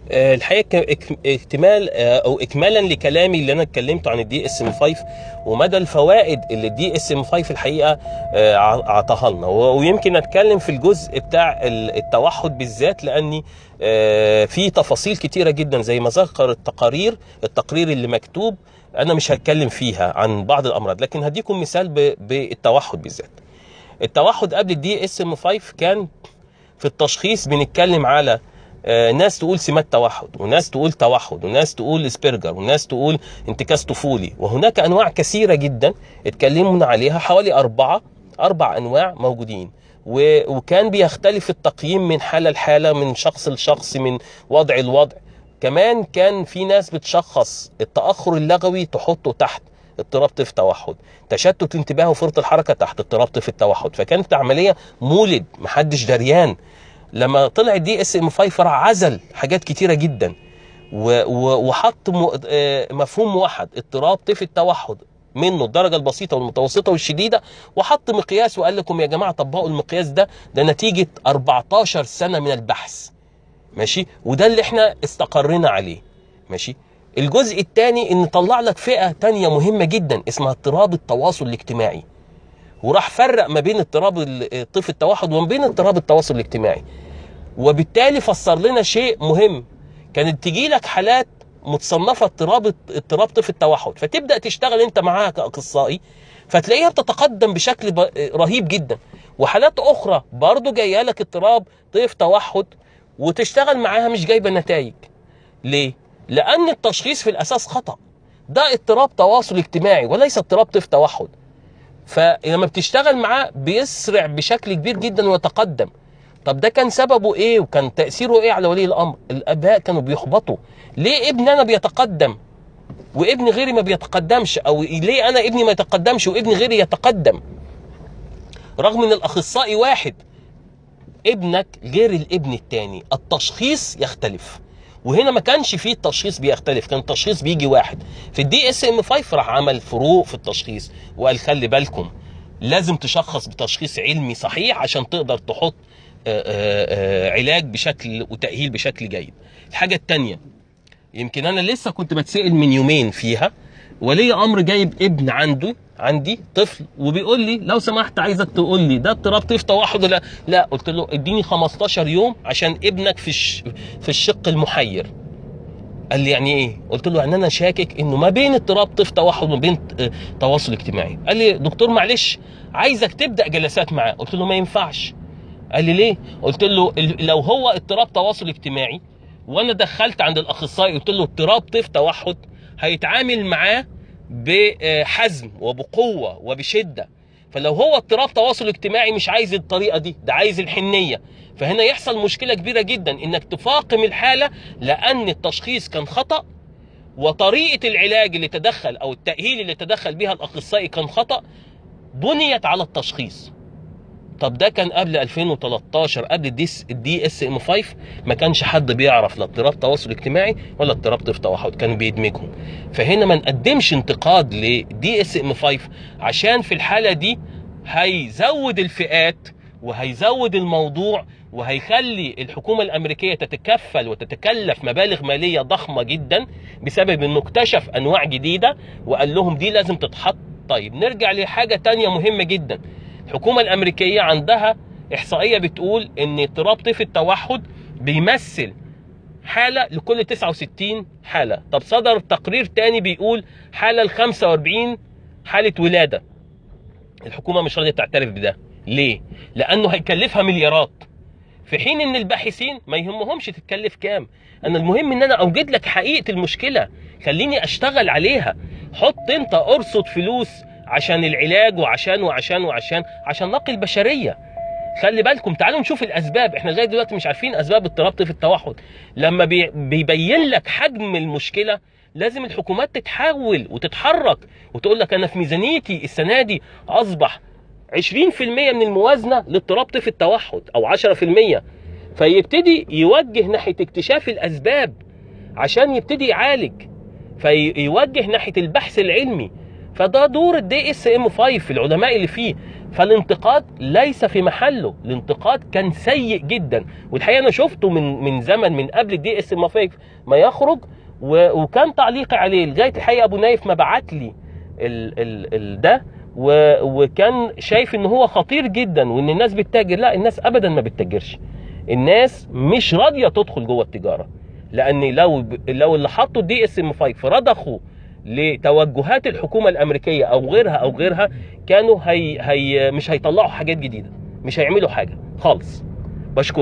آه، الحقيقه ك- اكتمال آه، او اكمالا لكلامي اللي انا اتكلمته عن الدي اس ام 5 ومدى الفوائد اللي الدي اس ام 5 الحقيقه آه، ع- عطاها لنا و- ويمكن اتكلم في الجزء بتاع ال- التوحد بالذات لاني آه، في تفاصيل كتيره جدا زي ما ذكر التقارير التقرير اللي مكتوب انا مش هتكلم فيها عن بعض الامراض لكن هديكم مثال ب- بالتوحد بالذات التوحد قبل الدي اس ام 5 كان في التشخيص بنتكلم على آه، ناس تقول سمات توحد وناس تقول توحد وناس تقول اسبرجر وناس تقول انتكاس طفولي وهناك انواع كثيره جدا اتكلمنا عليها حوالي اربعه اربع انواع موجودين و- وكان بيختلف التقييم من حاله لحاله من شخص لشخص من وضع لوضع كمان كان في ناس بتشخص التاخر اللغوي تحطه تحت اضطراب طيف توحد تشتت الانتباه وفرط الحركه تحت اضطراب طيف التوحد فكانت عمليه مولد محدش دريان لما طلع الدي اس ام 5 راح عزل حاجات كتيره جدا و- و- وحط م- آه، مفهوم موحد اضطراب طيف التوحد منه الدرجه البسيطه والمتوسطه والشديده وحط مقياس وقال لكم يا جماعه طبقوا المقياس ده ده نتيجه 14 سنه من البحث ماشي وده اللي احنا استقرينا عليه ماشي الجزء الثاني ان طلع لك فئه تانية مهمه جدا اسمها اضطراب التواصل الاجتماعي وراح فرق ما بين اضطراب ال- طيف التوحد وما بين اضطراب التواصل الاجتماعي وبالتالي فسر لنا شيء مهم كانت تجي لك حالات متصنفه اضطراب اضطراب طيف التوحد فتبدا تشتغل انت معاها كاخصائي فتلاقيها بتتقدم بشكل ب- رهيب جدا وحالات اخرى برضو جايه لك اضطراب طيف توحد وتشتغل معاها مش جايبه نتائج ليه لان التشخيص في الاساس خطا ده اضطراب تواصل اجتماعي وليس اضطراب طيف توحد فلما بتشتغل معاه بيسرع بشكل كبير جدا ويتقدم طب ده كان سببه ايه وكان تاثيره ايه على ولي الامر الاباء كانوا بيحبطوا ليه ابني انا بيتقدم وابن غيري ما بيتقدمش او ليه انا ابني ما يتقدمش وابن غيري يتقدم رغم ان الاخصائي واحد ابنك غير الابن التاني التشخيص يختلف وهنا ما كانش فيه التشخيص بيختلف كان التشخيص بيجي واحد في الدي اس ام 5 راح عمل فروق في التشخيص وقال خلي بالكم لازم تشخص بتشخيص علمي صحيح عشان تقدر تحط آه، آه، آه، علاج بشكل وتأهيل بشكل جيد الحاجة التانية يمكن انا لسه كنت بتسأل من يومين فيها ولي امر جايب ابن عنده عندي طفل وبيقول لي لو سمحت عايزك تقول لي ده اضطراب طيف توحد ولا لا قلت له اديني 15 يوم عشان ابنك في الش... في الشق المحير قال لي يعني ايه قلت له يعني انا شاكك انه ما بين اضطراب طيف توحد وما بين آه، تواصل اجتماعي قال لي دكتور معلش عايزك تبدا جلسات معاه قلت له ما ينفعش قال لي ليه قلت له ال- لو هو اضطراب تواصل اجتماعي وانا دخلت عند الاخصائي قلت له اضطراب طيف توحد هيتعامل معاه بحزم وبقوه وبشده فلو هو اضطراب تواصل اجتماعي مش عايز الطريقه دي ده عايز الحنيه فهنا يحصل مشكله كبيره جدا انك تفاقم الحاله لان التشخيص كان خطا وطريقه العلاج اللي تدخل او التاهيل اللي تدخل بها الاخصائي كان خطا بنيت على التشخيص طب ده كان قبل 2013 قبل الدي الدي اس ام 5 ما كانش حد بيعرف لا اضطراب تواصل اجتماعي ولا اضطراب طيف توحد كانوا بيدمجهم فهنا ما نقدمش انتقاد لدي اس ام 5 عشان في الحاله دي هيزود الفئات وهيزود الموضوع وهيخلي الحكومة الأمريكية تتكفل وتتكلف مبالغ مالية ضخمة جدا بسبب أنه اكتشف أنواع جديدة وقال لهم دي لازم تتحط طيب نرجع لحاجة تانية مهمة جدا الحكومة الأمريكية عندها إحصائية بتقول أن اضطراب طيف التوحد بيمثل حالة لكل 69 حالة طب صدر تقرير تاني بيقول حالة ل 45 حالة ولادة الحكومة مش راضية تعترف بده ليه؟ لأنه هيكلفها مليارات في حين ان الباحثين ما يهمهمش تتكلف كام انا المهم ان انا اوجد لك حقيقه المشكله خليني اشتغل عليها حط انت ارصد فلوس عشان العلاج وعشان وعشان وعشان عشان نقي البشريه خلي بالكم تعالوا نشوف الاسباب احنا لغايه دلوقتي مش عارفين اسباب اضطراب طيف التوحد لما بي- بيبين لك حجم المشكله لازم الحكومات تتحول وتتحرك وتقول لك انا في ميزانيتي السنه دي اصبح 20% من الموازنه لاضطراب طيف التوحد او 10% فيبتدي يوجه ناحيه اكتشاف الاسباب عشان يبتدي يعالج فيوجه ناحيه البحث العلمي فده دور الدي اس ام 5 العلماء اللي فيه فالانتقاد ليس في محله الانتقاد كان سيء جدا والحقيقه انا شفته من من زمن من قبل الدي اس ام ما يخرج و- وكان تعليقي عليه لغايه الحقيقه ابو نايف ما بعت لي ال ال ال ده و- وكان شايف ان هو خطير جدا وان الناس بتتاجر لا الناس ابدا ما بتتاجرش الناس مش راضيه تدخل جوه التجاره لان لو لو اللي حطوا الدي اس ام 5 رضخوا لتوجهات الحكومه الامريكيه او غيرها او غيرها كانوا هي هي مش هيطلعوا حاجات جديده مش هيعملوا حاجه خالص بشكر